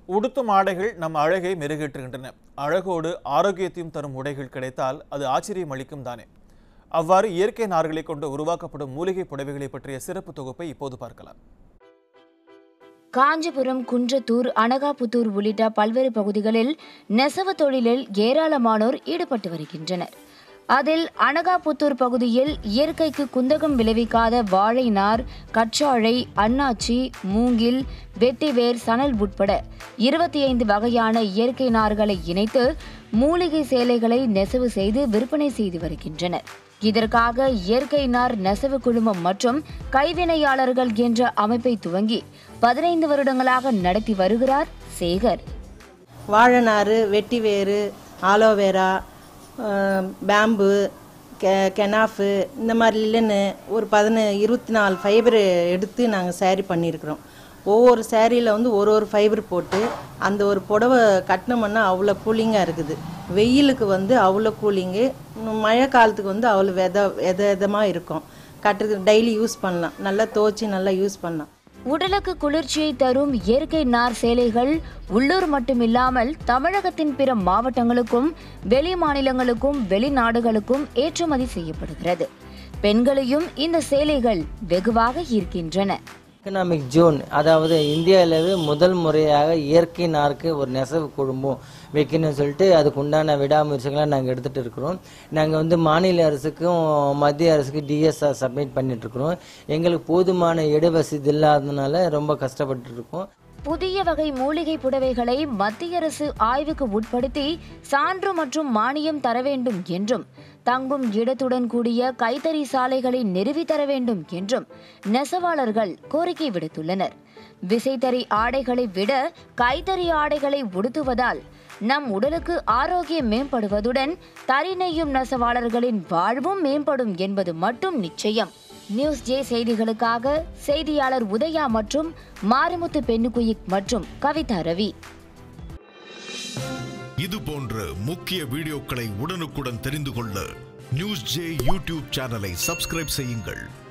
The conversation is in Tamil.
உடுத்தும் ஆடைகள் நம் அழகை மெருகேற்றுகின்றன அழகோடு ஆரோக்கியத்தையும் தரும் உடைகள் கிடைத்தால் அது ஆச்சரியம் அளிக்கும் தானே அவ்வாறு இயற்கை நார்களை கொண்டு உருவாக்கப்படும் மூலிகை புடவைகளை பற்றிய சிறப்பு தொகுப்பை இப்போது பார்க்கலாம் காஞ்சிபுரம் குன்றத்தூர் அனகாபுத்தூர் உள்ளிட்ட பல்வேறு பகுதிகளில் நெசவு தொழிலில் ஏராளமானோர் ஈடுபட்டு வருகின்றனர் அதில் அனகாபுத்தூர் பகுதியில் இயற்கைக்கு குந்தகம் விளைவிக்காத வாழை நார் கற்றாழை அன்னாச்சி மூங்கில் வெட்டிவேர் சணல் உட்பட இருபத்தி ஐந்து வகையான இயற்கை நார்களை இணைத்து மூலிகை சேலைகளை நெசவு செய்து விற்பனை செய்து வருகின்றனர் இதற்காக இயற்கை நார் நெசவு குழுமம் மற்றும் கைவினையாளர்கள் என்ற அமைப்பை துவங்கி பதினைந்து வருடங்களாக நடத்தி வருகிறார் சேகர் வாழைநாறு வெட்டிவேரு ஆலோவேரா அஹ், பேம்பு கெ கெனாஃபு இந்த மாதிரி லில்லனு ஒரு பதின இருபத்தி நாலு ஃபைபர் எடுத்து நாங்கள் saree பண்ணியிருக்கிறோம் ஒவ்வொரு சேரீயில் வந்து ஒரு ஒரு ஃபைபர் போட்டு அந்த ஒரு புடவை கட்டினோம்னா அவ்வளோ கூலிங்காக இருக்குது வெயிலுக்கு வந்து அவ்வளோ கூலிங்கு மழை காலத்துக்கு வந்து அவ்வளோ வெத வெத விதமாக இருக்கும் கட்டுறது டெய்லி யூஸ் பண்ணலாம் நல்லா துவச்சி நல்லா யூஸ் பண்ணலாம் உடலுக்கு குளிர்ச்சியை தரும் இயற்கை நார் சேலைகள் உள்ளூர் மட்டுமில்லாமல் தமிழகத்தின் பிற மாவட்டங்களுக்கும் வெளி மாநிலங்களுக்கும் வெளிநாடுகளுக்கும் ஏற்றுமதி செய்யப்படுகிறது பெண்களையும் இந்த சேலைகள் வெகுவாக ஈர்க்கின்றன எக்கனாமிக் ஜோன் அதாவது இந்தியாவிலவே முதல் முறையாக இயற்கை நாருக்கு ஒரு நெசவு குழுமம் வைக்கணும்னு சொல்லிட்டு அதுக்கு உண்டான விடாமுயற்சிகளை நாங்கள் எடுத்துகிட்டு இருக்கிறோம் நாங்கள் வந்து மாநில அரசுக்கும் மத்திய அரசுக்கு டிஎஸ்ஆர் சப்மிட் பண்ணிட்டு இருக்கிறோம் எங்களுக்கு போதுமான இட வசதி இல்லாததுனால ரொம்ப கஷ்டப்பட்டு இருக்கோம் புதிய வகை மூலிகை புடவைகளை மத்திய அரசு ஆய்வுக்கு உட்படுத்தி சான்று மற்றும் மானியம் தர வேண்டும் என்றும் தங்கும் இடத்துடன் கூடிய கைத்தறி சாலைகளை நிறுவி தர வேண்டும் என்றும் நெசவாளர்கள் கோரிக்கை விடுத்துள்ளனர் விசைத்தறி ஆடைகளை விட கைத்தறி ஆடைகளை உடுத்துவதால் நம் உடலுக்கு ஆரோக்கியம் மேம்படுவதுடன் தறி நெய்யும் நெசவாளர்களின் வாழ்வும் மேம்படும் என்பது மட்டும் நிச்சயம் நியூஸ் ஜே செய்திகளுக்காக செய்தியாளர் உதயா மற்றும் மாரிமுத்து பெண்ணுக்குயிக் மற்றும் கவிதா ரவி இது போன்ற முக்கிய வீடியோக்களை உடனுக்குடன் தெரிந்து கொள்ள நியூஸ் ஜே யூடியூப் சேனலை சப்ஸ்கிரைப் செய்யுங்கள்